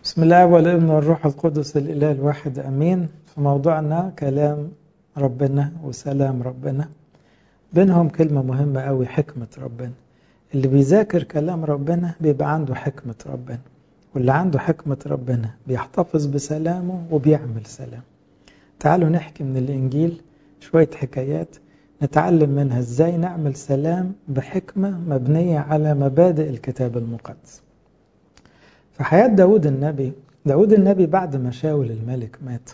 بسم الله والابن والروح القدس الإله الواحد أمين في موضوعنا كلام ربنا وسلام ربنا بينهم كلمة مهمة أوي حكمة ربنا اللي بيذاكر كلام ربنا بيبقى عنده حكمة ربنا واللي عنده حكمة ربنا بيحتفظ بسلامه وبيعمل سلام تعالوا نحكي من الإنجيل شوية حكايات نتعلم منها ازاي نعمل سلام بحكمة مبنية على مبادئ الكتاب المقدس في حياة داود النبي داود النبي بعد ما شاول الملك مات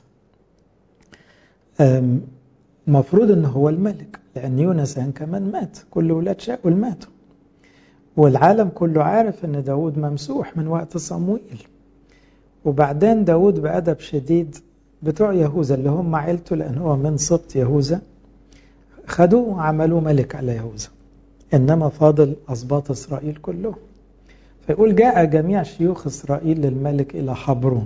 المفروض انه هو الملك لان يونسان كمان مات كل ولاد شاول ماتوا والعالم كله عارف ان داود ممسوح من وقت صموئيل وبعدين داود بأدب شديد بتوع يهوذا اللي هم عيلته لأن هو من سبط يهوذا خدوه وعملوه ملك على يهوذا إنما فاضل أسباط إسرائيل كلهم فيقول جاء جميع شيوخ إسرائيل للملك إلى حبرون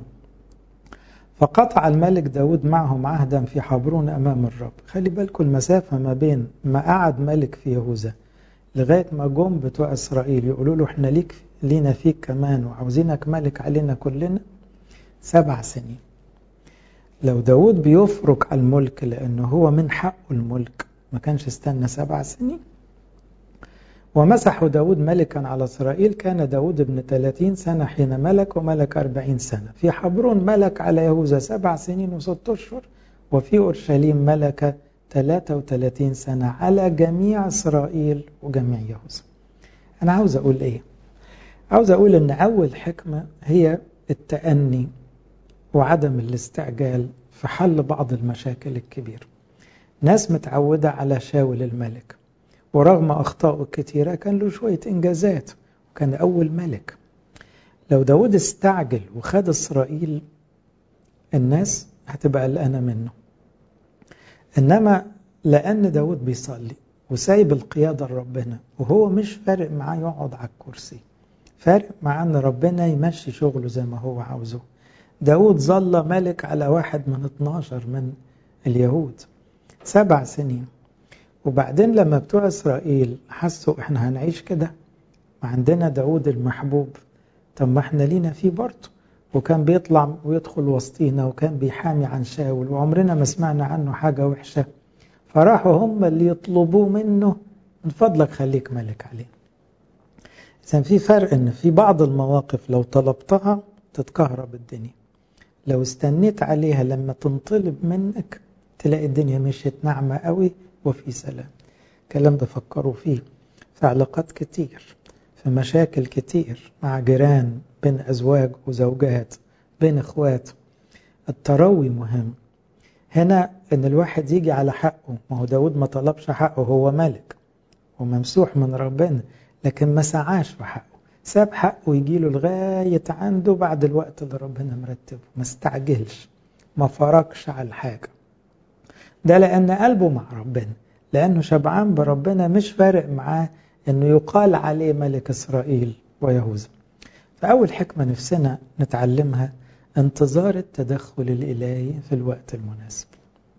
فقطع الملك داود معهم عهدا في حبرون أمام الرب خلي بالكم المسافة ما بين ما قعد ملك في يهوذا لغاية ما جم بتوع إسرائيل يقولوا له احنا ليك لينا فيك كمان وعاوزينك ملك علينا كلنا سبع سنين لو داود بيفرق على الملك لأنه هو من حقه الملك ما كانش استنى سبع سنين ومسحوا داود ملكا على إسرائيل كان داود ابن 30 سنة حين ملك وملك 40 سنة في حبرون ملك على يهوذا سبع سنين وست أشهر وفي أورشليم ملك 33 سنة على جميع إسرائيل وجميع يهوذا أنا عاوز أقول إيه عاوز أقول إن أول حكمة هي التأني وعدم الاستعجال في حل بعض المشاكل الكبيرة ناس متعودة على شاول الملك ورغم أخطائه الكثيرة كان له شوية إنجازات وكان أول ملك لو داود استعجل وخد إسرائيل الناس هتبقى قلقانة منه إنما لأن داود بيصلي وسايب القيادة لربنا وهو مش فارق معاه يقعد على الكرسي فارق معاه أن ربنا يمشي شغله زي ما هو عاوزه داود ظل ملك على واحد من 12 من اليهود سبع سنين وبعدين لما بتوع إسرائيل حسوا إحنا هنعيش كده وعندنا داود المحبوب طب ما إحنا لينا فيه برضه وكان بيطلع ويدخل وسطينا وكان بيحامي عن شاول وعمرنا ما سمعنا عنه حاجة وحشة فراحوا هم اللي يطلبوه منه من فضلك خليك ملك عليه إذا في فرق إن في بعض المواقف لو طلبتها تتكهرب الدنيا لو استنيت عليها لما تنطلب منك تلاقي الدنيا مشيت ناعمة قوي وفي سلام الكلام ده فكروا فيه في علاقات كتير في مشاكل كتير مع جيران بين أزواج وزوجات بين إخوات التروي مهم هنا إن الواحد يجي على حقه ما هو داود ما طلبش حقه هو ملك وممسوح من ربنا لكن ما سعاش في حقه ساب حقه يجي له لغاية عنده بعد الوقت اللي ربنا مرتبه ما استعجلش ما فرقش على الحاجة ده لأن قلبه مع ربنا لأنه شبعان بربنا مش فارق معاه أنه يقال عليه ملك إسرائيل ويهوذا فأول حكمة نفسنا نتعلمها انتظار التدخل الإلهي في الوقت المناسب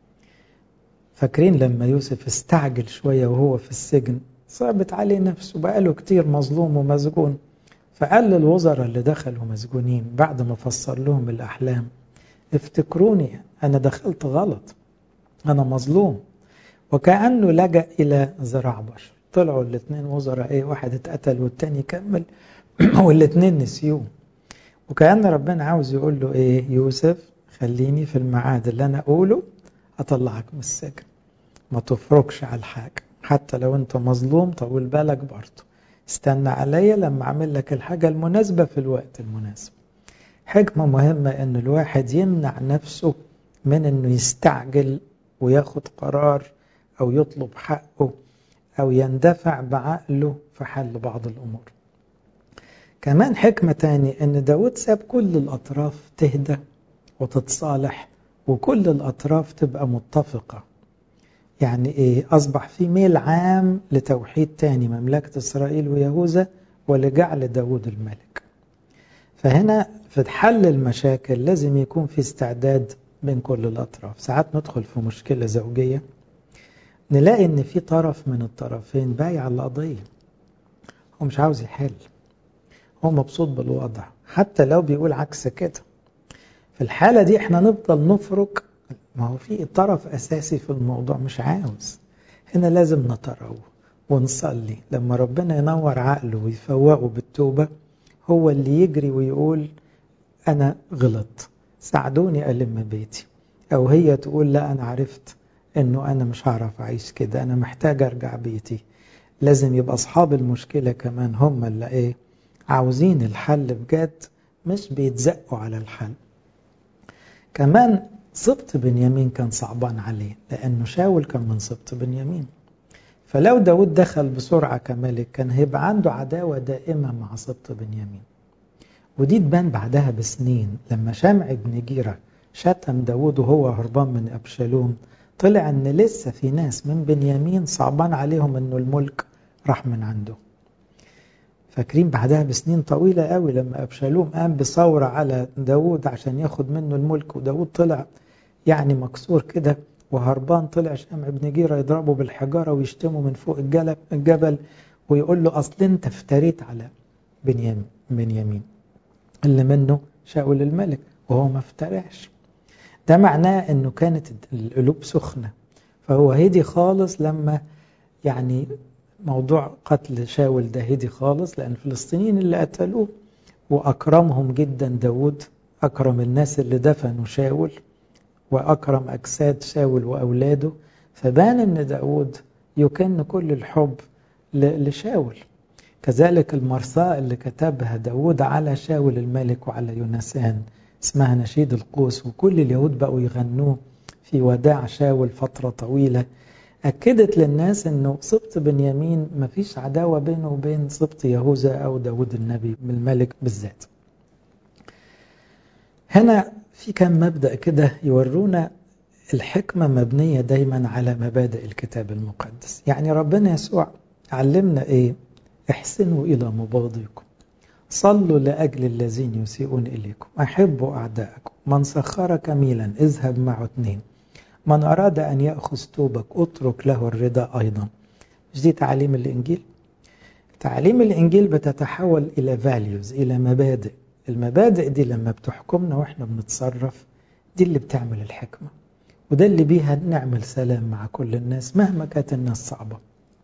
فاكرين لما يوسف استعجل شوية وهو في السجن صعبت عليه نفسه بقاله كتير مظلوم ومسجون فقال للوزراء اللي دخلوا مسجونين بعد ما فسر لهم الأحلام افتكروني أنا دخلت غلط أنا مظلوم وكأنه لجأ إلى ذراع بشر طلعوا الاثنين وزراء ايه واحد اتقتل والتاني كمل والاثنين نسيوه وكأن ربنا عاوز يقول له ايه يوسف خليني في الميعاد اللي انا اقوله اطلعك من السجن ما تفرقش على الحاجة حتى لو انت مظلوم طول بالك برضه استنى عليا لما اعمل لك الحاجة المناسبة في الوقت المناسب حكمة مهمة ان الواحد يمنع نفسه من انه يستعجل وياخد قرار او يطلب حقه او يندفع بعقله في حل بعض الامور كمان حكمة تاني ان داود ساب كل الاطراف تهدى وتتصالح وكل الاطراف تبقى متفقة يعني ايه اصبح في ميل عام لتوحيد تاني مملكة اسرائيل ويهوذا ولجعل داود الملك فهنا في حل المشاكل لازم يكون في استعداد بين كل الأطراف ساعات ندخل في مشكلة زوجية نلاقي ان في طرف من الطرفين بايع القضية هو مش عاوز يحل هو مبسوط بالوضع حتى لو بيقول عكس كده في الحالة دي احنا نفضل نفرك ما هو في طرف أساسي في الموضوع مش عاوز هنا لازم نتروه ونصلي لما ربنا ينور عقله ويفوقه بالتوبة هو اللي يجري ويقول أنا غلط ساعدوني ألم بيتي أو هي تقول لا أنا عرفت أنه أنا مش هعرف أعيش كده أنا محتاج أرجع بيتي لازم يبقى أصحاب المشكلة كمان هم اللي إيه عاوزين الحل بجد مش بيتزقوا على الحل كمان سبط بنيامين كان صعبان عليه لأنه شاول كان من سبط بنيامين فلو داود دخل بسرعة كملك كان هيبقى عنده عداوة دائمة مع سبط بنيامين ودي تبان بعدها بسنين لما شمع بن جيرة شتم داود وهو هربان من أبشالوم طلع أن لسه في ناس من بنيامين صعبان عليهم أنه الملك راح من عنده فاكرين بعدها بسنين طويلة قوي لما أبشالوم قام بثورة على داود عشان ياخد منه الملك وداود طلع يعني مكسور كده وهربان طلع شمع بن جيرة يضربه بالحجارة ويشتمه من فوق الجبل ويقول له أصل أنت افتريت على بنيامين بنيامين اللي منه شاول الملك وهو ما افترعش ده معناه أنه كانت القلوب سخنة فهو هدي خالص لما يعني موضوع قتل شاول ده هدي خالص لأن الفلسطينيين اللي قتلوه وأكرمهم جدا داود أكرم الناس اللي دفنوا شاول وأكرم أجساد شاول وأولاده فبان أن داود يكن كل الحب لشاول كذلك المرثاة اللي كتبها داود على شاول الملك وعلى يونسان اسمها نشيد القوس وكل اليهود بقوا يغنوه في وداع شاول فترة طويلة أكدت للناس أنه سبط بنيامين ما فيش عداوة بينه وبين سبط يهوذا أو داود النبي الملك بالذات هنا في كم مبدأ كده يورونا الحكمة مبنية دايما على مبادئ الكتاب المقدس يعني ربنا يسوع علمنا إيه احسنوا إلى مباغضيكم صلوا لأجل الذين يسيئون إليكم أحبوا أعداءكم من سخرك ميلا اذهب معه اثنين من أراد أن يأخذ توبك اترك له الرضا أيضا مش دي تعاليم الإنجيل تعاليم الإنجيل بتتحول إلى values إلى مبادئ المبادئ دي لما بتحكمنا وإحنا بنتصرف دي اللي بتعمل الحكمة وده اللي بيها نعمل سلام مع كل الناس مهما كانت الناس صعبة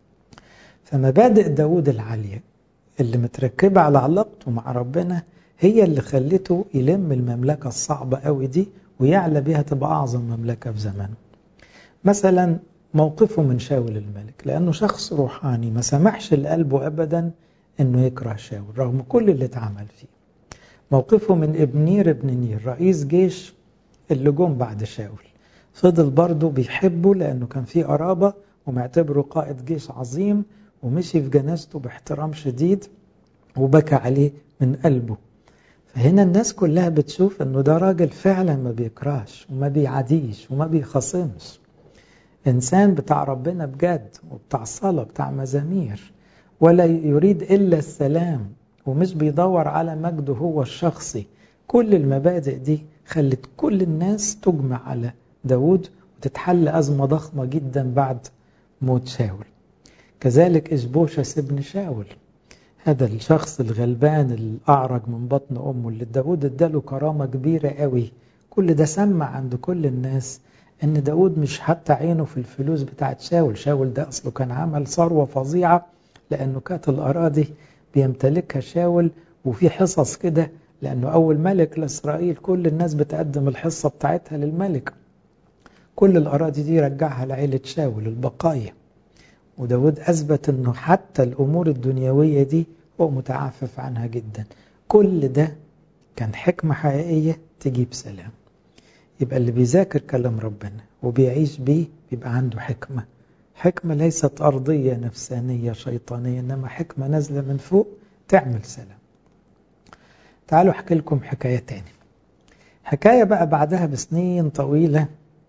فمبادئ داود العالية اللي متركبة على علاقته مع ربنا هي اللي خلته يلم المملكة الصعبة قوي دي ويعلى بها تبقى أعظم مملكة في زمانه مثلا موقفه من شاول الملك لأنه شخص روحاني ما سمحش لقلبه أبدا أنه يكره شاول رغم كل اللي اتعمل فيه موقفه من ابنير ابن نير رئيس جيش اللي جم بعد شاول فضل برضه بيحبه لأنه كان فيه قرابة ومعتبره قائد جيش عظيم ومشي في جنازته باحترام شديد وبكى عليه من قلبه فهنا الناس كلها بتشوف انه ده راجل فعلا ما بيكرهش وما بيعاديش وما بيخاصمش انسان بتاع ربنا بجد وبتاع صلاة بتاع مزامير ولا يريد الا السلام ومش بيدور على مجده هو الشخصي كل المبادئ دي خلت كل الناس تجمع على داود وتتحل أزمة ضخمة جدا بعد موت شاول كذلك إشبوشس ابن شاول هذا الشخص الغلبان الأعرج من بطن أمه اللي داود اداله كرامة كبيرة قوي كل ده سمع عند كل الناس ان داود مش حتى عينه في الفلوس بتاعت شاول شاول ده أصله كان عمل ثروة فظيعة لأنه كانت الأراضي بيمتلكها شاول وفي حصص كده لأنه أول ملك لإسرائيل كل الناس بتقدم الحصة بتاعتها للملك كل الأراضي دي رجعها لعيلة شاول البقايا وداود أثبت أنه حتى الأمور الدنيوية دي هو متعفف عنها جدا كل ده كان حكمة حقيقية تجيب سلام يبقى اللي بيذاكر كلام ربنا وبيعيش بيه بيبقى عنده حكمة حكمة ليست أرضية نفسانية شيطانية إنما حكمة نازلة من فوق تعمل سلام تعالوا أحكي لكم حكاية تاني حكاية بقى بعدها بسنين طويلة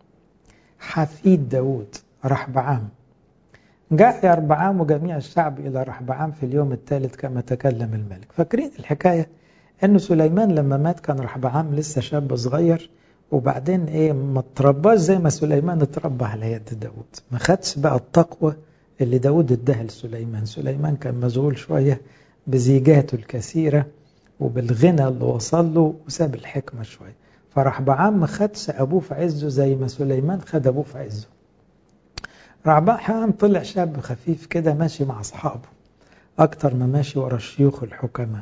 حفيد داود رحبعام جاء يربعام وجميع الشعب إلى رحبعام في اليوم الثالث كما تكلم الملك فاكرين الحكاية أنه سليمان لما مات كان رحبعام لسه شاب صغير وبعدين إيه ما ترباش زي ما سليمان اتربى على يد داود ما خدش بقى التقوى اللي داود اداها لسليمان سليمان كان مشغول شوية بزيجاته الكثيرة وبالغنى اللي وصل له وساب الحكمة شوية فراح بعام ما خدش أبوه في عزه زي ما سليمان خد أبوه في عزه رعبعام طلع شاب خفيف كده ماشي مع أصحابه أكتر ما ماشي ورا الشيوخ الحكماء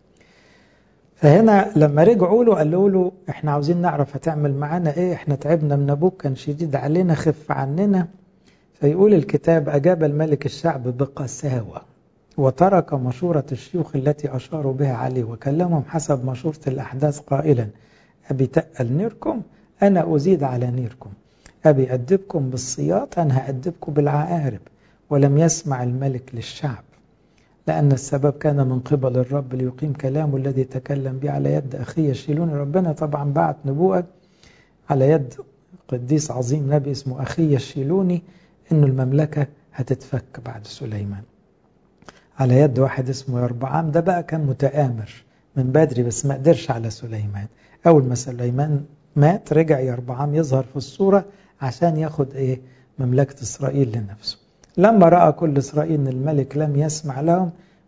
فهنا لما رجعوا له قالوا له احنا عاوزين نعرف هتعمل معانا ايه احنا تعبنا من ابوك كان شديد علينا خف عننا فيقول الكتاب أجاب الملك الشعب بقساوة وترك مشورة الشيوخ التي أشاروا بها عليه وكلمهم حسب مشورة الأحداث قائلا أبي تقل نيركم أنا أزيد على نيركم أبي أدبكم بالصياط أنا هأدبكم بالعقارب ولم يسمع الملك للشعب لأن السبب كان من قبل الرب ليقيم كلامه الذي تكلم به على يد أخيه شيلون ربنا طبعا بعت نبوءة على يد قديس عظيم نبي اسمه أخي الشيلوني إنه المملكة هتتفك بعد سليمان على يد واحد اسمه يربعام ده بقى كان متآمر من بدري بس ما قدرش على سليمان أول ما سليمان مات رجع يربعام يظهر في الصورة عشان ياخد إيه مملكة إسرائيل لنفسه لما رأى كل إسرائيل أن الملك لم يسمع لهم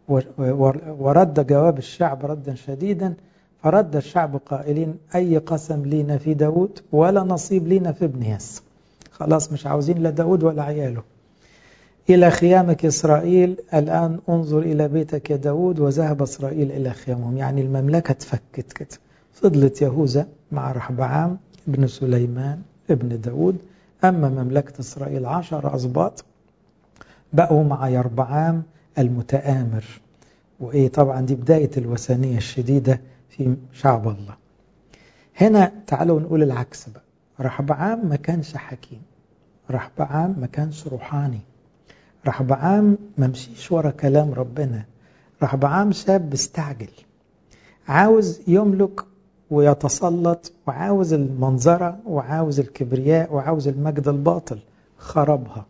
ورد جواب الشعب ردا شديدا فرد الشعب قائلين أي قسم لينا في داود ولا نصيب لينا في ابن يس خلاص مش عاوزين لا داود ولا عياله إلى خيامك إسرائيل الآن انظر إلى بيتك يا داود وذهب إسرائيل إلى خيامهم يعني المملكة تفكت كده فضلت يهوذا مع رحبعام ابن سليمان ابن داود أما مملكة إسرائيل عشر أسباط بقوا مع يربعام المتآمر وإيه طبعا دي بداية الوثنية الشديدة في شعب الله هنا تعالوا نقول العكس بقى رحبعام ما كانش حكيم رحبعام ما كانش روحاني رحبعام ما مشيش ورا كلام ربنا رحبعام شاب استعجل عاوز يملك ويتسلط وعاوز المنظرة وعاوز الكبرياء وعاوز المجد الباطل خربها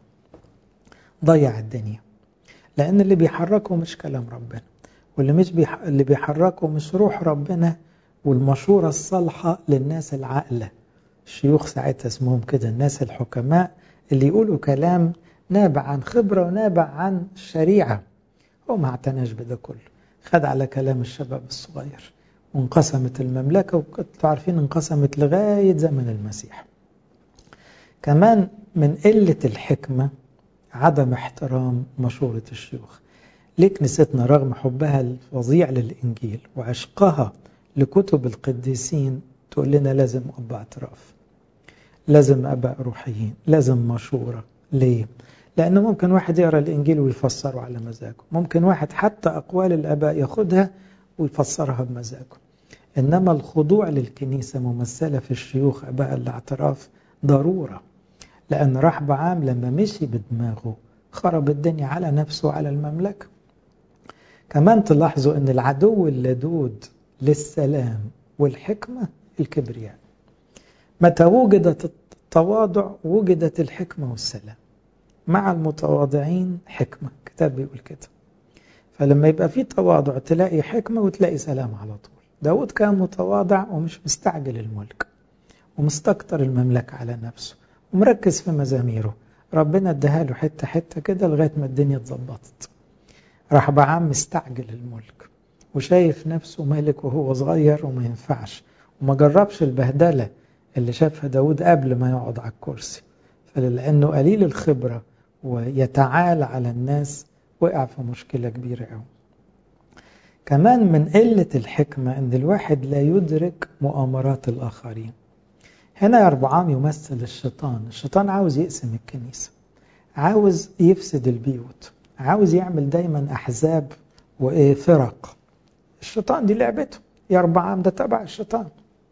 ضيع الدنيا لأن اللي بيحركه مش كلام ربنا واللي مش بيح... اللي بيحركه مش روح ربنا والمشورة الصالحة للناس العاقلة الشيوخ ساعتها اسمهم كده الناس الحكماء اللي يقولوا كلام نابع عن خبرة ونابع عن الشريعة هو ما اعتناش بده كله خد على كلام الشباب الصغير وانقسمت المملكة وكنتوا عارفين انقسمت لغاية زمن المسيح كمان من قلة الحكمة عدم احترام مشورة الشيوخ ليه كنيستنا رغم حبها الفظيع للإنجيل وعشقها لكتب القديسين تقول لنا لازم أبا اعتراف لازم أباء روحيين لازم مشورة ليه؟ لأنه ممكن واحد يقرأ الإنجيل ويفسره على مزاجه ممكن واحد حتى أقوال الآباء ياخدها ويفسرها بمزاجه إنما الخضوع للكنيسة ممثلة في الشيوخ أباء الاعتراف ضرورة لأن رحب عام لما مشي بدماغه خرب الدنيا على نفسه وعلى المملكة كمان تلاحظوا أن العدو اللدود للسلام والحكمة الكبرياء متى وجدت التواضع وجدت الحكمة والسلام مع المتواضعين حكمة كتاب بيقول كده فلما يبقى في تواضع تلاقي حكمة وتلاقي سلام على طول داود كان متواضع ومش مستعجل الملك ومستكتر المملكة على نفسه ومركز في مزاميره ربنا اداها له حتة حتة كده لغاية ما الدنيا اتظبطت راح بعام مستعجل الملك وشايف نفسه ملك وهو صغير وما ينفعش وما جربش البهدلة اللي شافها داود قبل ما يقعد على الكرسي فلأنه قليل الخبرة ويتعالى على الناس وقع في مشكلة كبيرة قوي كمان من قلة الحكمة أن الواحد لا يدرك مؤامرات الآخرين هنا يا أربعام يمثل الشيطان الشيطان عاوز يقسم الكنيسة عاوز يفسد البيوت عاوز يعمل دايما أحزاب وفرق الشيطان دي لعبته يا أربعام ده تبع الشيطان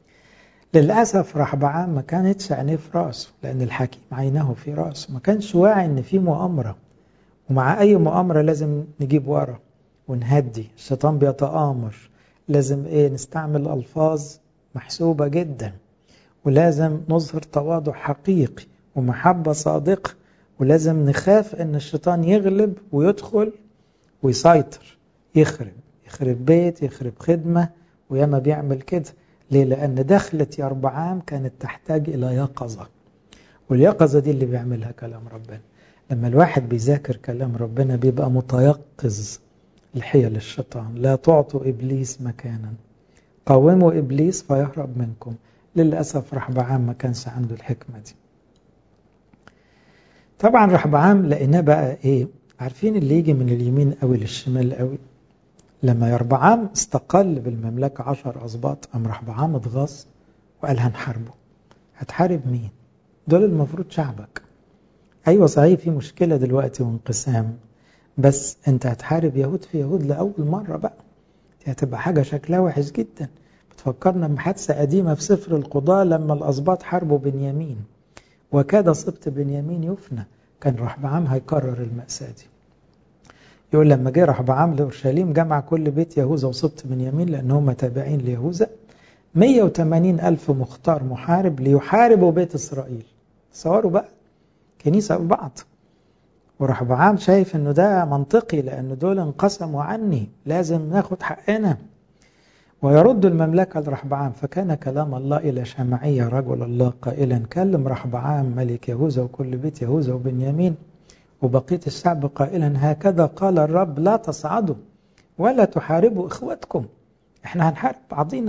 للأسف رحبعام ما كانتش عينيه في راسه لأن الحكيم عينه في راسه ما كانش واعي إن في مؤامرة ومع أي مؤامرة لازم نجيب ورا ونهدي الشيطان بيتآمر لازم إيه نستعمل ألفاظ محسوبة جدا ولازم نظهر تواضع حقيقي ومحبة صادقة ولازم نخاف ان الشيطان يغلب ويدخل ويسيطر يخرب يخرب بيت يخرب خدمة وياما بيعمل كده ليه لأن دخلة يربعام كانت تحتاج إلى يقظة واليقظة دي اللي بيعملها كلام ربنا لما الواحد بيذاكر كلام ربنا بيبقى متيقظ الحيل الشيطان لا تعطوا إبليس مكانا قاوموا إبليس فيهرب منكم للأسف رحبعام ما كانش عنده الحكمة دي طبعا رحبعام لقيناه بقى إيه عارفين اللي يجي من اليمين قوي للشمال قوي لما يربعام استقل بالمملكة عشر أسباط أم رحبعام اتغاظ وقال هنحاربه هتحارب مين دول المفروض شعبك أيوة صحيح في مشكلة دلوقتي وانقسام بس أنت هتحارب يهود في يهود لأول مرة بقى دي هتبقى حاجة شكلها وحش جدا بتفكرنا بحادثة قديمة في سفر القضاء لما الأسباط حاربوا بنيامين وكاد سبط بنيامين يفنى كان رحبعام هيكرر المأساة دي يقول لما جه رحبعام لأورشليم جمع كل بيت يهوذا وسبط بنيامين لأن هم تابعين ليهوذا 180 ألف مختار محارب ليحاربوا بيت إسرائيل تصوروا بقى كنيسة ببعض ورحبعام شايف انه ده منطقي لأن دول انقسموا عني لازم ناخد حقنا ويرد المملكة لرحبعام فكان كلام الله إلى شمعية رجل الله قائلا كلم رحبعام ملك يهوذا وكل بيت يهوذا وبنيامين وبقية الشعب قائلا هكذا قال الرب لا تصعدوا ولا تحاربوا إخوتكم احنا هنحارب بعضينا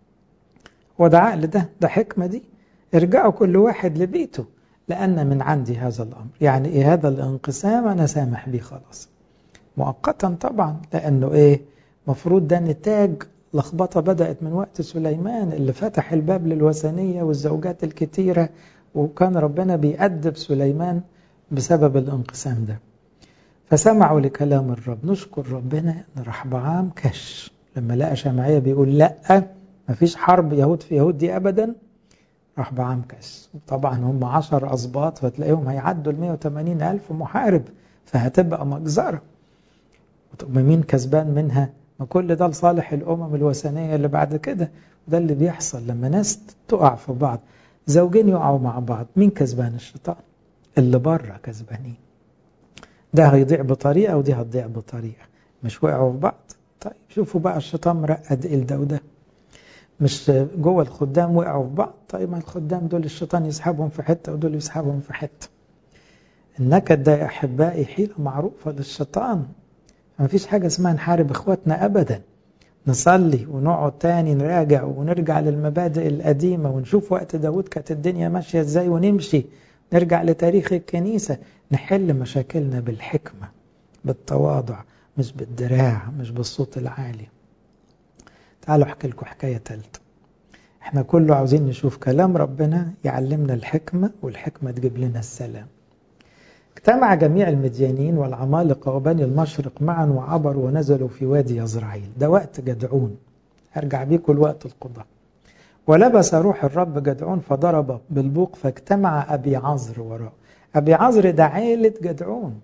وده عقل ده ده حكمة دي ارجعوا كل واحد لبيته لأن من عندي هذا الأمر يعني إيه هذا الانقسام أنا سامح بيه خلاص مؤقتا طبعا لأنه إيه مفروض ده نتاج لخبطة بدأت من وقت سليمان اللي فتح الباب للوثنية والزوجات الكتيرة وكان ربنا بيأدب سليمان بسبب الانقسام ده فسمعوا لكلام الرب نشكر ربنا ان رحبعام كش لما لقى شمعية بيقول لا مفيش حرب يهود في يهود دي ابدا رحبعام كش طبعا هم عشر اسباط فتلاقيهم هيعدوا ال 180 الف محارب فهتبقى مجزرة مين كسبان منها ما كل ده لصالح الامم الوثنية اللي بعد كده وده اللي بيحصل لما ناس تقع في بعض زوجين يقعوا مع بعض مين كسبان الشيطان اللي بره كسبانين ده هيضيع بطريقة ودي هتضيع بطريقة مش وقعوا في بعض طيب شوفوا بقى الشيطان مرقد ايه ده وده مش جوه الخدام وقعوا في بعض طيب ما الخدام دول الشيطان يسحبهم في حتة ودول يسحبهم في حتة النكد ده يا أحبائي حيلة معروفة للشيطان ما فيش حاجة اسمها نحارب إخواتنا أبدا نصلي ونقعد تاني نراجع ونرجع للمبادئ القديمة ونشوف وقت داود كانت الدنيا ماشية ازاي ونمشي نرجع لتاريخ الكنيسة نحل مشاكلنا بالحكمة بالتواضع مش بالدراع مش بالصوت العالي تعالوا احكي لكم حكاية تالتة احنا كله عاوزين نشوف كلام ربنا يعلمنا الحكمة والحكمة تجيب لنا السلام اجتمع جميع المديانين والعمالقة وبني المشرق معا وعبروا ونزلوا في وادي يزرعيل ده وقت جدعون ارجع بيكم لوقت القضاء ولبس روح الرب جدعون فضرب بالبوق فاجتمع أبي عذر وراءه أبي عذر ده عيلة جدعون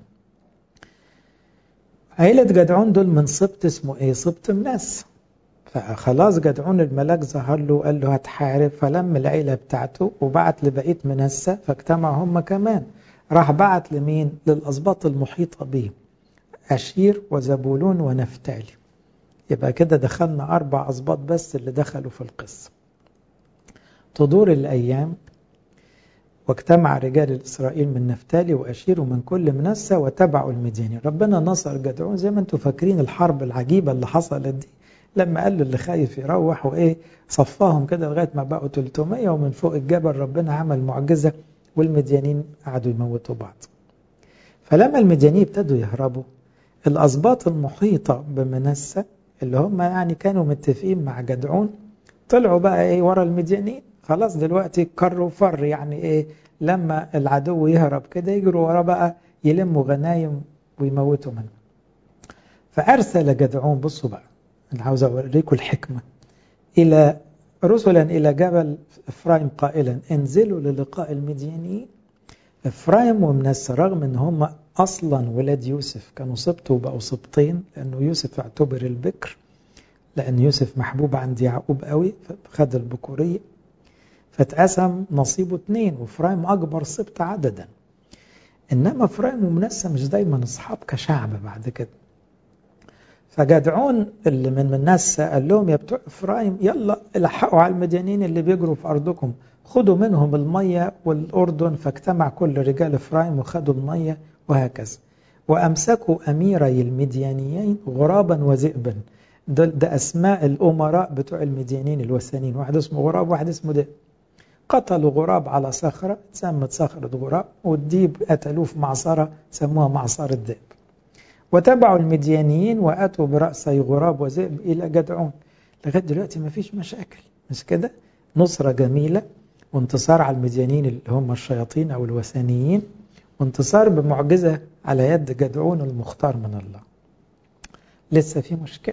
عيلة جدعون دول من سبط اسمه ايه سبط مناس فخلاص جدعون الملاك ظهر له وقال له هتحارب فلم العيلة بتاعته وبعت لبقية منسة فاجتمعوا هم كمان راح بعت لمين للأسباط المحيطة به أشير وزبولون ونفتالي يبقى كده دخلنا أربع أسباط بس اللي دخلوا في القصة تدور الأيام واجتمع رجال الإسرائيل من نفتالي وأشير ومن كل منسى وتبعوا المديانين ربنا نصر جدعون زي ما انتم فاكرين الحرب العجيبة اللي حصلت دي لما قال له اللي خايف يروح وإيه صفاهم كده لغاية ما بقوا 300 ومن فوق الجبل ربنا عمل معجزة والمديانين قعدوا يموتوا بعض فلما المديانين ابتدوا يهربوا الأسباط المحيطة بمنسى اللي هم يعني كانوا متفقين مع جدعون طلعوا بقى ايه ورا المديانين خلاص دلوقتي كر وفر يعني ايه لما العدو يهرب كده يجروا وراه بقى يلموا غنايم ويموتوا منه فأرسل جدعون بصوا بقى أنا عاوز أوريكم الحكمة إلى رسلا إلى جبل إفرايم قائلا انزلوا للقاء المديانيين إفرايم ومنسى رغم أن هم أصلا ولاد يوسف كانوا سبط وبقوا سبطين لأنه يوسف اعتبر البكر لأن يوسف محبوب عند يعقوب قوي فخد البكورية فاتقسم نصيبه اتنين وفرايم أكبر سبط عددا إنما فرايم ومنسى مش دايما أصحاب كشعب بعد كده فجدعون اللي من منسى قال لهم يا بتوع إفرايم يلا الحقوا على المديانين اللي بيجروا في أرضكم خدوا منهم المية والأردن فاجتمع كل رجال إفرايم وخدوا المية وهكذا وأمسكوا أميري المديانيين غرابا وذئبا ده, ده أسماء الأمراء بتوع المديانين الوثنيين واحد اسمه غراب واحد اسمه ذئب قتلوا غراب على صخرة سمت صخرة غراب والديب قتلوه في معصرة سموها معصرة ذئب وتبعوا المديانيين وأتوا برأسي غراب وذئب إلى جدعون لغاية دلوقتي ما فيش مشاكل مش كده نصرة جميلة وانتصار على المديانين اللي هم الشياطين أو الوثنيين وانتصار بمعجزة على يد جدعون المختار من الله لسه في مشكلة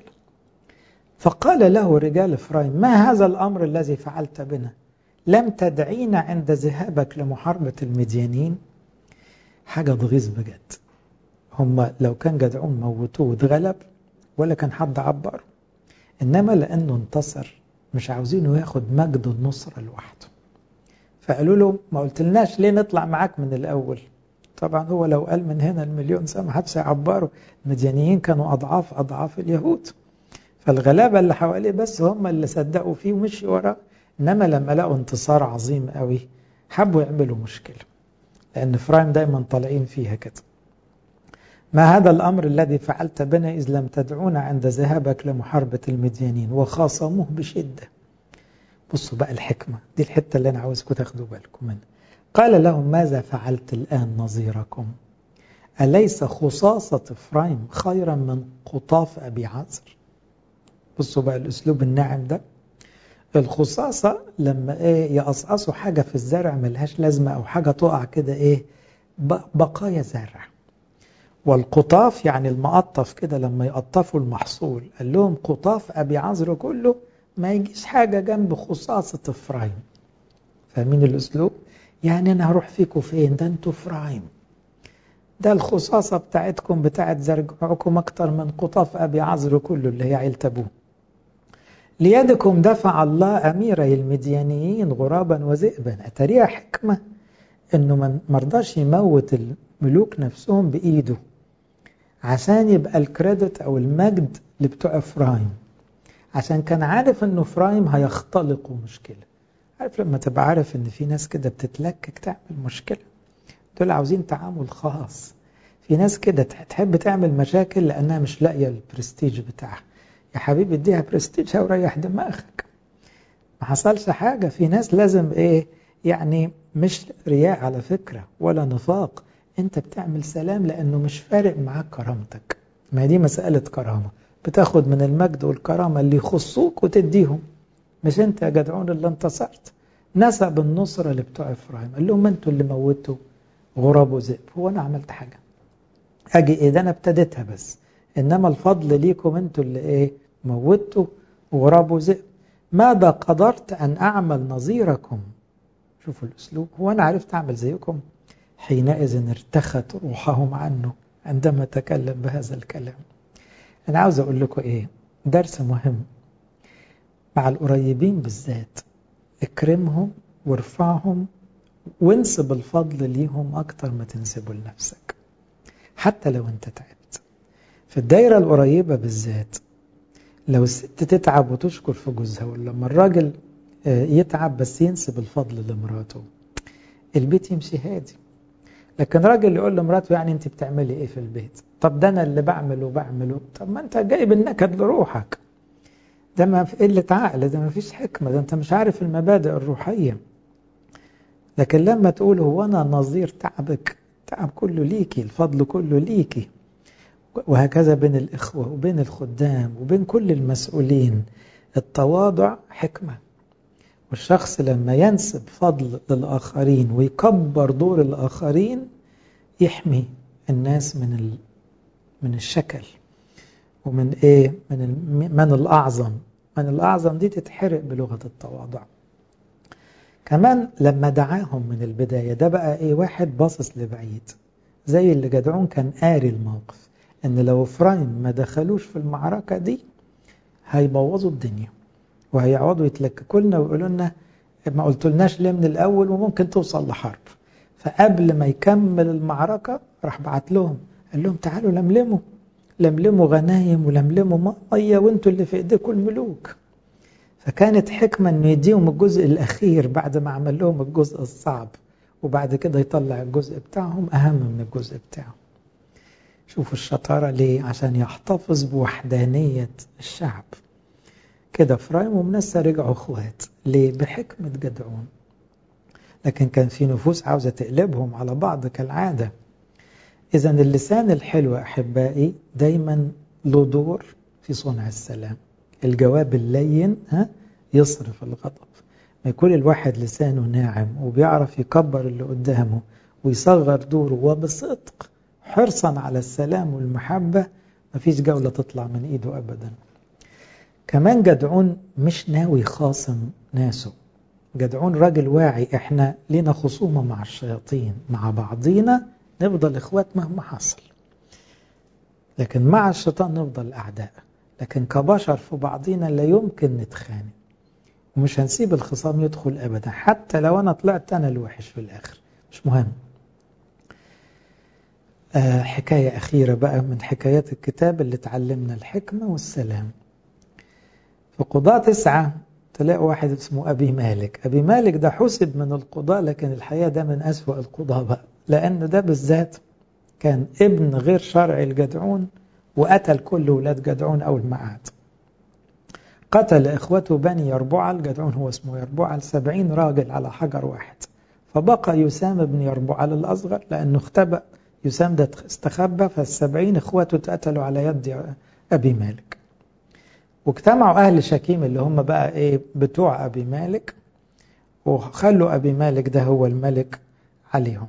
فقال له رجال إفرايم ما هذا الأمر الذي فعلت بنا لم تدعينا عند ذهابك لمحاربة المديانين حاجة تغيظ بجد هم لو كان جدعون موتوه واتغلب ولا كان حد عبر إنما لأنه انتصر مش عاوزينه ياخد مجد النصرة لوحده فقالوا له ما قلتلناش ليه نطلع معاك من الأول طبعا هو لو قال من هنا المليون سنة ما حدش هيعبره المديانيين كانوا أضعاف أضعاف اليهود فالغلابة اللي حواليه بس هم اللي صدقوا فيه ومشي وراه إنما لما لقوا انتصار عظيم قوي حبوا يعملوا مشكلة لأن فرايم دايما طالعين فيها كده ما هذا الأمر الذي فعلت بنا إذ لم تدعونا عند ذهابك لمحاربة المديانين وخاصموه بشدة بصوا بقى الحكمة دي الحتة اللي أنا عاوزكم تاخدوا بالكم منها قال لهم ماذا فعلت الآن نظيركم أليس خصاصة إفرايم خيرا من قطاف أبي عازر بصوا بقى الأسلوب الناعم ده الخصاصة لما إيه يقصقصوا حاجة في الزرع ملهاش لازمة أو حاجة تقع كده إيه بقايا زرع والقطاف يعني المقطف كده لما يقطفوا المحصول قال لهم قطاف أبي عذر كله ما يجيش حاجة جنب خصاصة إفرايم فاهمين الأسلوب؟ يعني أنا هروح فيكم فين؟ ده أنتوا إفرايم ده الخصاصة بتاعتكم بتاعت زرعكم أكتر من قطاف أبي عذر كله اللي هي عيلة أبوه ليدكم دفع الله أميري المديانيين غرابا وذئبا أتريها حكمة أنه ما مرضاش يموت الملوك نفسهم بإيده عشان يبقى الكريدت أو المجد لبتوع إفرايم عشان كان عارف أنه إفرايم هيختلقوا مشكلة عارف لما تبقى عارف أن في ناس كده بتتلكك تعمل مشكلة دول عاوزين تعامل خاص في ناس كده تحب تعمل مشاكل لأنها مش لاقية البرستيج بتاعها يا حبيبي اديها برستيجها وريح دماغك ما حصلش حاجة في ناس لازم ايه يعني مش رياء على فكرة ولا نفاق انت بتعمل سلام لانه مش فارق معاك كرامتك ما دي مسألة كرامة بتاخد من المجد والكرامة اللي يخصوك وتديهم مش انت يا جدعون اللي انتصرت نسب النصرة لبتوع افرايم قال لهم انتوا اللي موتوا غراب وذئب هو انا عملت حاجة اجي ايه ده انا ابتديتها بس انما الفضل ليكم انتوا اللي ايه موتوا غراب وذئب ماذا قدرت ان اعمل نظيركم شوفوا الاسلوب هو انا عرفت اعمل زيكم حينئذ ارتخت روحهم عنه عندما تكلم بهذا الكلام انا عاوز اقول لكم ايه درس مهم مع القريبين بالذات اكرمهم وارفعهم وانسب الفضل ليهم اكتر ما تنسبه لنفسك حتى لو انت تعبت في الدايرة القريبة بالذات لو الست تتعب وتشكر في جوزها ولما الراجل يتعب بس ينسب الفضل لمراته البيت يمشي هادي لكن راجل يقول لمراته يعني انت بتعملي ايه في البيت طب ده انا اللي بعمله وبعمله طب ما انت جايب النكد لروحك ده ما في قلة عقل ده ما فيش حكمة ده انت مش عارف المبادئ الروحية لكن لما تقول هو انا نظير تعبك تعب كله ليكي الفضل كله ليكي وهكذا بين الإخوة وبين الخدام وبين كل المسؤولين التواضع حكمة والشخص لما ينسب فضل للآخرين ويكبر دور الآخرين يحمي الناس من ال... من الشكل ومن ايه من ال... من الأعظم من الأعظم دي تتحرق بلغة التواضع كمان لما دعاهم من البداية ده بقى ايه واحد باصص لبعيد زي اللي جدعون كان قاري الموقف ان لو افرايم ما دخلوش في المعركة دي هيبوظوا الدنيا وهيقعدوا يتلككوا لنا ويقولوا لنا ما قلتولناش ليه من الاول وممكن توصل لحرب فقبل ما يكمل المعركة راح بعت لهم قال لهم تعالوا لملموا لملموا غنايم ولملموا مية وانتوا اللي في ايديكم الملوك فكانت حكمة انه يديهم الجزء الاخير بعد ما عمل لهم الجزء الصعب وبعد كده يطلع الجزء بتاعهم اهم من الجزء بتاعه شوفوا الشطارة ليه عشان يحتفظ بوحدانية الشعب كده فرايم ومنسى رجعوا اخوات ليه بحكمة جدعون لكن كان في نفوس عاوزة تقلبهم على بعض كالعادة إذا اللسان الحلو أحبائي دايما له دور في صنع السلام الجواب اللين ها يصرف الغضب ما يكون الواحد لسانه ناعم وبيعرف يكبر اللي قدامه ويصغر دوره وبصدق حرصا على السلام والمحبة مفيش جولة تطلع من ايده ابدا كمان جدعون مش ناوي خاصم ناسه جدعون راجل واعي احنا لينا خصومة مع الشياطين مع بعضينا نفضل اخوات مهما حصل لكن مع الشيطان نفضل اعداء لكن كبشر في بعضينا لا يمكن نتخانق ومش هنسيب الخصام يدخل ابدا حتى لو انا طلعت انا الوحش في الاخر مش مهم آه حكاية أخيرة بقى من حكايات الكتاب اللي تعلمنا الحكمة والسلام في قضاء تسعة تلاقوا واحد اسمه أبي مالك أبي مالك ده حسب من القضاء لكن الحقيقة ده من أسوأ القضاء بقى لأن ده بالذات كان ابن غير شرعي الجدعون وقتل كل ولاد جدعون أول ما قعد قتل إخوته بني يربعل جدعون هو اسمه يربعل سبعين راجل على حجر واحد فبقى يسام بن يربعل الأصغر لأنه اختبأ يسام ده استخبى فالسبعين إخوته اتقتلوا على يد أبي مالك واجتمعوا أهل شكيم اللي هم بقى إيه بتوع أبي مالك وخلوا أبي مالك ده هو الملك عليهم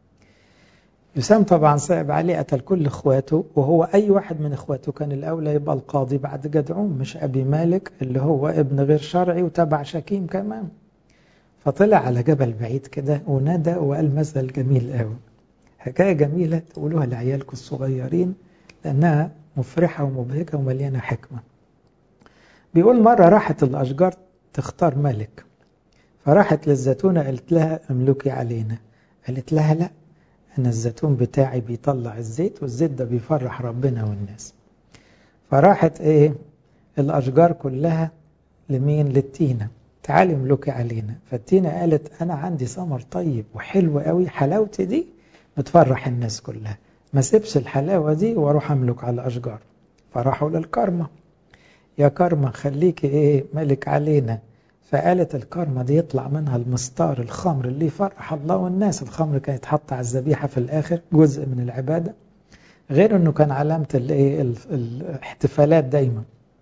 يسام طبعا صعب عليه قتل كل اخواته وهو اي واحد من اخواته كان الاولى يبقى القاضي بعد جدعون مش ابي مالك اللي هو ابن غير شرعي وتبع شكيم كمان فطلع على جبل بعيد كده ونادى وقال مثل جميل قوي حكايه جميله تقولوها لعيالكم الصغيرين لانها مفرحه ومبهجه ومليانه حكمه بيقول مره راحت الاشجار تختار ملك فراحت للزيتونه قالت لها املكي علينا قالت لها لا أنا الزيتون بتاعي بيطلع الزيت والزيت ده بيفرح ربنا والناس فراحت إيه الأشجار كلها لمين للتينة تعالي املكي علينا فالتينة قالت أنا عندي ثمر طيب وحلو قوي حلاوتي دي بتفرح الناس كلها ما سيبش الحلاوة دي واروح أملك على الأشجار فراحوا للكرمة يا كرمة خليكي إيه ملك علينا فقالت الكرمة دي يطلع منها المستار الخمر اللي يفرح الله والناس الخمر كان يتحط على الذبيحة في الآخر جزء من العبادة غير أنه كان علامة الاحتفالات دايما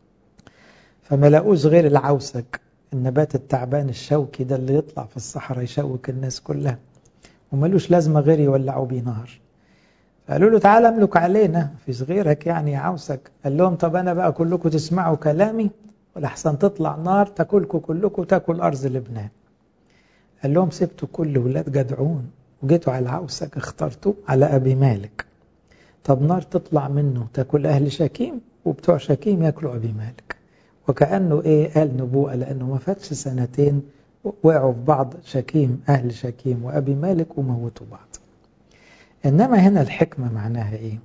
فما لاقوش غير العوسك النبات التعبان الشوكي ده اللي يطلع في الصحراء يشوك الناس كلها وملوش لازمة غير يولعوا بيه نار فقالوا له تعالى املك علينا في صغيرك يعني يا عوسك قال لهم طب أنا بقى كلكم تسمعوا كلامي ولحسن تطلع نار تاكلكم كلكم تاكل أرض لبنان قال لهم سبتوا كل ولاد جدعون وجيتوا على العوسك اخترتوا على أبي مالك طب نار تطلع منه تاكل أهل شكيم وبتوع شكيم ياكلوا أبي مالك وكأنه إيه قال نبوءة لأنه ما فاتش سنتين وقعوا في بعض شكيم أهل شكيم وأبي مالك وموتوا بعض إنما هنا الحكمة معناها إيه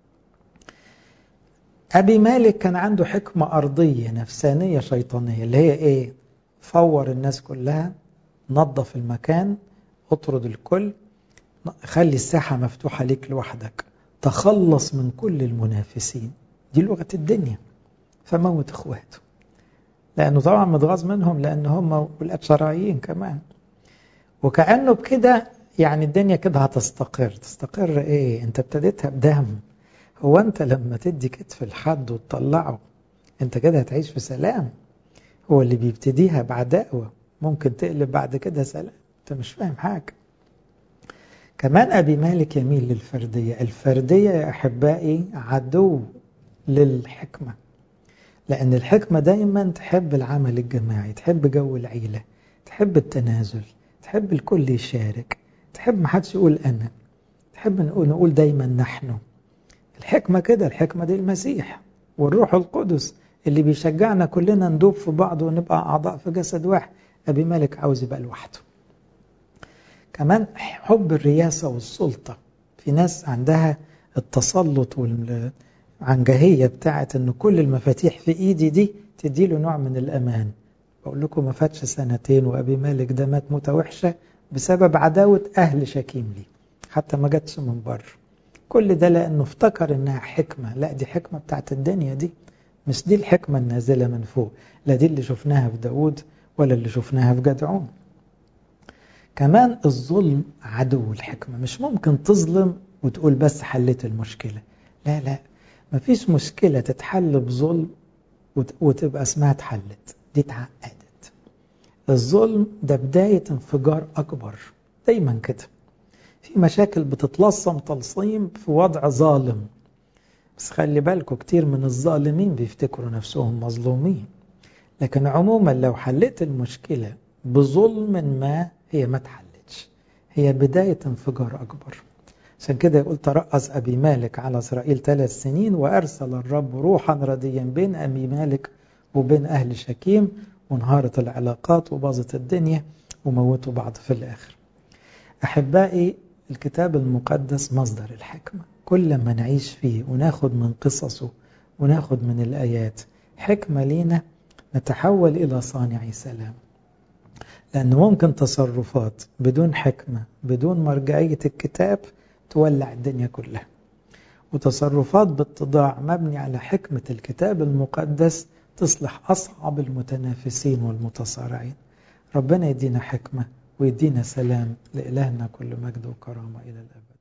أبي مالك كان عنده حكمة أرضية نفسانية شيطانية اللي هي إيه فور الناس كلها نظف المكان اطرد الكل خلي الساحة مفتوحة ليك لوحدك تخلص من كل المنافسين دي لغة الدنيا فموت اخواته لأنه طبعا متغاظ منهم لأن هم ولاد شرعيين كمان وكأنه بكده يعني الدنيا كده هتستقر تستقر ايه انت ابتديتها بدم هو انت لما تدي كتف لحد وتطلعه انت كده هتعيش في سلام هو اللي بيبتديها بعداوة ممكن تقلب بعد كده سلام انت مش فاهم حاجة كمان أبي مالك يميل للفردية الفردية يا أحبائي عدو للحكمة لأن الحكمة دايما تحب العمل الجماعي تحب جو العيلة تحب التنازل تحب الكل يشارك تحب ما حدش يقول أنا تحب نقول, نقول دايما نحن الحكمة كده الحكمة دي المسيح والروح القدس اللي بيشجعنا كلنا ندوب في بعض ونبقى أعضاء في جسد واحد أبي مالك عاوز يبقى لوحده كمان حب الرياسة والسلطة في ناس عندها التسلط والعنجهية بتاعت ان كل المفاتيح في ايدي دي تدي له نوع من الامان بقول لكم ما فاتش سنتين وابي مالك ده مات موته وحشه بسبب عداوه اهل شكيم لي حتى ما جاتش من بره كل ده لأنه افتكر إنها حكمة لا دي حكمة بتاعت الدنيا دي مش دي الحكمة النازلة من فوق لا دي اللي شفناها في داود ولا اللي شفناها في جدعون كمان الظلم عدو الحكمة مش ممكن تظلم وتقول بس حليت المشكلة لا لا مفيش مشكلة تتحل بظلم وتبقى اسمها اتحلت دي اتعقدت الظلم ده بداية انفجار أكبر دايما كده في مشاكل بتتلصم تلصيم في وضع ظالم بس خلي بالكم كتير من الظالمين بيفتكروا نفسهم مظلومين لكن عموما لو حليت المشكلة بظلم ما هي ما اتحلتش هي بداية انفجار أكبر عشان كده يقول ترأس أبي مالك على إسرائيل ثلاث سنين وأرسل الرب روحا رديا بين أبي مالك وبين أهل شكيم وانهارت العلاقات وباظت الدنيا وموتوا بعض في الآخر أحبائي الكتاب المقدس مصدر الحكمة كل ما نعيش فيه وناخد من قصصه وناخد من الآيات حكمة لينا نتحول إلى صانع سلام لأن ممكن تصرفات بدون حكمة بدون مرجعية الكتاب تولع الدنيا كلها وتصرفات باتضاع مبني على حكمة الكتاب المقدس تصلح أصعب المتنافسين والمتصارعين ربنا يدينا حكمة ويدينا سلام لإلهنا كل مجد وكرامة إلى الأبد